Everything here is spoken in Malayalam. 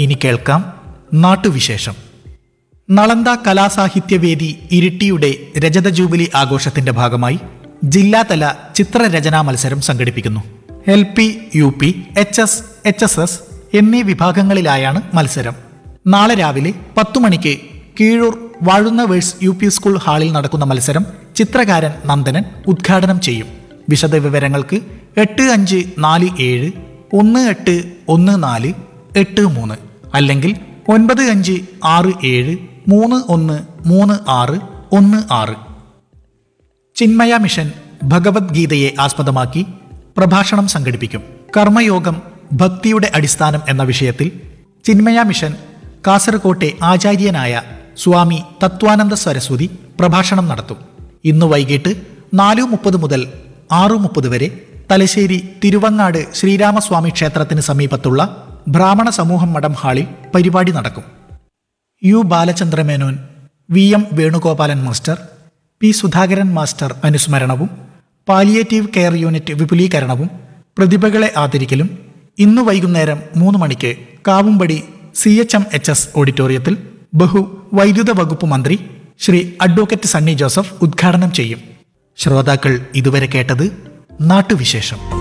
ഇനി കേൾക്കാം നാട്ടുവിശേഷം നളന്ദ കലാസാഹിത്യവേദി ഇരിട്ടിയുടെ രജത ജൂബിലി ആഘോഷത്തിന്റെ ഭാഗമായി ജില്ലാതല ചിത്രരചനാ മത്സരം സംഘടിപ്പിക്കുന്നു L P U P H S H S S എന്നീ വിഭാഗങ്ങളിലായാണ് മത്സരം നാളെ രാവിലെ പത്തു മണിക്ക് കീഴൂർ വാഴുന്ന വേഴ്സ് യു പി സ്കൂൾ ഹാളിൽ നടക്കുന്ന മത്സരം ചിത്രകാരൻ നന്ദനൻ ഉദ്ഘാടനം ചെയ്യും വിശദവിവരങ്ങൾക്ക് എട്ട് അഞ്ച് നാല് ഏഴ് ഒന്ന് എട്ട് ഒന്ന് നാല് എട്ട് മൂന്ന് അല്ലെങ്കിൽ ഒൻപത് അഞ്ച് ആറ് ഏഴ് മൂന്ന് ഒന്ന് മൂന്ന് ആറ് ഒന്ന് ആറ് ചിന്മയ മിഷൻ ഭഗവത്ഗീതയെ ആസ്പദമാക്കി പ്രഭാഷണം സംഘടിപ്പിക്കും കർമ്മയോഗം ഭക്തിയുടെ അടിസ്ഥാനം എന്ന വിഷയത്തിൽ ചിന്മയ മിഷൻ കാസർകോട്ടെ ആചാര്യനായ സ്വാമി തത്വാനന്ദ സരസ്വതി പ്രഭാഷണം നടത്തും ഇന്ന് വൈകിട്ട് നാലു മുപ്പത് മുതൽ ആറു മുപ്പത് വരെ തലശ്ശേരി തിരുവങ്ങാട് ശ്രീരാമസ്വാമി ക്ഷേത്രത്തിന് സമീപത്തുള്ള ബ്രാഹ്മണ സമൂഹം മഠം ഹാളിൽ പരിപാടി നടക്കും U Balachandramenon V M Venugopalan master P Sudhakaran master അനുസ്മരണവും പാലിയേറ്റീവ് കെയർ യൂണിറ്റ് വിപുലീകരണവും പ്രതിഭകളെ ആദരിക്കലും ഇന്ന് വൈകുന്നേരം മൂന്ന് മണിക്ക് Kavumpadi C H M H S ഓഡിറ്റോറിയത്തിൽ ബഹു വൈദ്യുത വകുപ്പ് മന്ത്രി ശ്രീ അഡ്വക്കേറ്റ് സണ്ണി ജോസഫ് ഉദ്ഘാടനം ചെയ്യും ശ്രോതാക്കൾ ഇതുവരെ കേട്ടത് നാട്ടുവിശേഷം